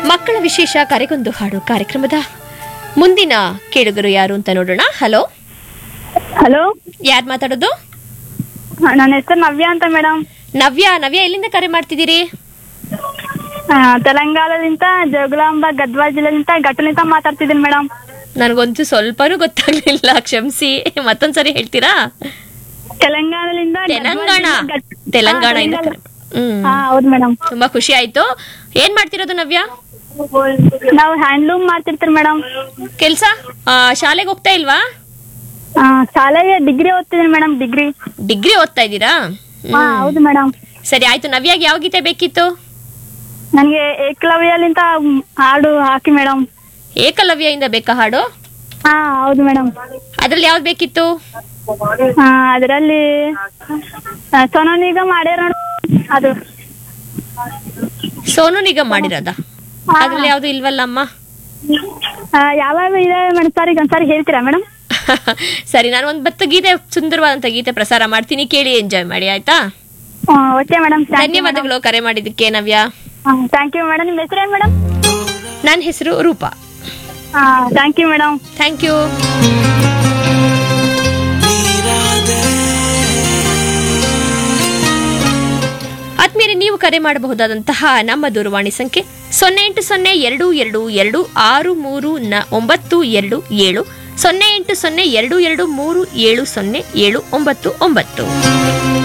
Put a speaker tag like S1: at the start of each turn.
S1: ಮಕ್ಕಳ ವಿಶೇಷ ಕರೆಗೊಂದು ಹಾಡು ಕಾರ್ಯಕ್ರಮದ ಮುಂದಿನ ಕೇಳುಗರು ಯಾರು ಅಂತ ನೋಡೋಣ ಹಲೋ
S2: ಹಲೋ
S1: ಯಾರು ಮಾತಾಡೋದು
S2: ನನ್ನ ಹೆಸರು ನವ್ಯ ಅಂತ ಮೇಡಮ್
S1: ನವ್ಯ ನವ್ಯ ಎಲ್ಲಿಂದ ಕರೆ ಮಾಡ್ತಿದ್ದೀರಿ
S2: ತೆಲಂಗಾಣದಿಂದ ಜೋಗುಲಾಂಬ ಗದ್ವಾಲ್ ಜಿಲ್ಲೆಯಿಂದ ಘಟನಿಂದ ಮಾತಾಡ್ತಿದ್ದೀನಿ ಮೇಡಮ್
S1: ನನಗಂತೂ ಸ್ವಲ್ಪನೂ ಗೊತ್ತಾಗ್ಲಿಲ್ಲ ಕ್ಷಮಿಸಿ ಮತ್ತೊಂದ್ಸರಿ ಹೇಳ್ತೀರಾ
S2: ತೆಲಂಗಾಣದಿಂದ
S1: ತೆಲಂಗಾಣ ತೆಲಂಗಾಣ ಹ್ಮ್
S2: ಹಾ ಹೌದು ಮೇಡಮ್
S1: ತುಂಬಾ ಖುಷಿ ಆಯ್ತು ಏನ್ ಮಾಡ್ತಿರೋದು ನವ್ಯ
S2: ನಾವು ಹ್ಯಾಂಡ್ಲೂಮ್ ಮಾಡ್ತಿರ್ತೀವಿ ಮೇಡಮ್
S1: ಕೆಲ್ಸ ಶಾಲೆಗೆ ಹೋಗ್ತಾ ಇಲ್ವಾ
S2: ಶಾಲೆಗೆ ಡಿಗ್ರಿ ಓದ್ತಿದ್ದೀನಿ ಮೇಡಮ್ ಡಿಗ್ರಿ
S1: ಡಿಗ್ರಿ ಓದ್ತಾ ಇದ್ದೀರಾ
S2: ಹಾ ಹೌದು ಮೇಡಮ್
S1: ಸರಿ ಆಯ್ತು ನವ್ಯಾಗ ಯಾವ ಗೀತೆ ಬೇಕಿತ್ತು
S2: ನನಗೆ ಏಕಲವ್ಯಲಿಂದ ಹಾಡು ಹಾಕಿ ಮೇಡಮ್
S1: ಏಕಲವ್ಯದಿಂದ ಬೇಕಾ ಹಾಡು
S2: ಹಾ ಹೌದು ಮೇಡಮ್
S1: ಅದ್ರಲ್ಲಿ ಯಾವ್ದು ಬೇಕಿತ್ತು
S2: ಅದರಲ್ಲಿ ಸೋನು ನಿಗಮ್ ಮಾಡ್ಯಾರ ನೋಡು. ಅದು
S1: ಸೋನು ನಿಗಮ್ ಮಾಡಿರೋದ ಅದ್ರಲ್ಲಿ ಯಾವ್ದು ಇಲ್ವಲ್ಲ ಅಮ್ಮ
S2: ಆ, ಯಾವ್ಯಾವ ಇದೆ ಮೇಡಮ್ ಸರ್ ಈಗ ಒಂದ್ಸಾರಿ ಹೇಳ್ತೀರಾ ಮೇಡಮ್
S1: ಸರಿ ನಾನು ಒಂದು ಬತ್ತ ಗೀತೆ ಸುಂದರವಾದಂತ ಗೀತೆ ಪ್ರಸಾರ ಮಾಡ್ತೀನಿ ಕೇಳಿ ಎಂಜಾಯ್ ಮಾಡಿ ಆಯ್ತಾ
S2: ಓಕೆ ಮೇಡಮ್
S1: ಧನ್ಯವಾದಗಳು ಕರೆ ಮಾಡಿದ್ದಕ್ಕೆ ನವ್ಯ
S2: ಥ್ಯಾಂಕ್ ಯು ಮೇಡಮ್ ನಿಮ್ಮ ಹೆಸರೇನು ಮೇಡಮ್
S1: ನನ್ನ ಹೆಸರು Roopa
S2: thank you madam
S1: thank you ಆದ್ಮೇಲೆ ನೀವು ಕರೆ ಮಾಡಬಹುದಾದಂತಹ ನಮ್ಮ ದೂರವಾಣಿ ಸಂಖ್ಯೆ ಸೊನ್ನೆ ಎಂಟು ಸೊನ್ನೆ ಎರಡು ಎರಡು ಎರಡು ಆರು ಮೂರು ನ ಒಂಬತ್ತು ಎರಡು ಏಳು ಸೊನ್ನೆ ಎಂಟು ಸೊನ್ನೆ ಎರಡು ಎರಡು ಮೂರು ಏಳು ಸೊನ್ನೆ ಏಳು ಒಂಬತ್ತು ಒಂಬತ್ತು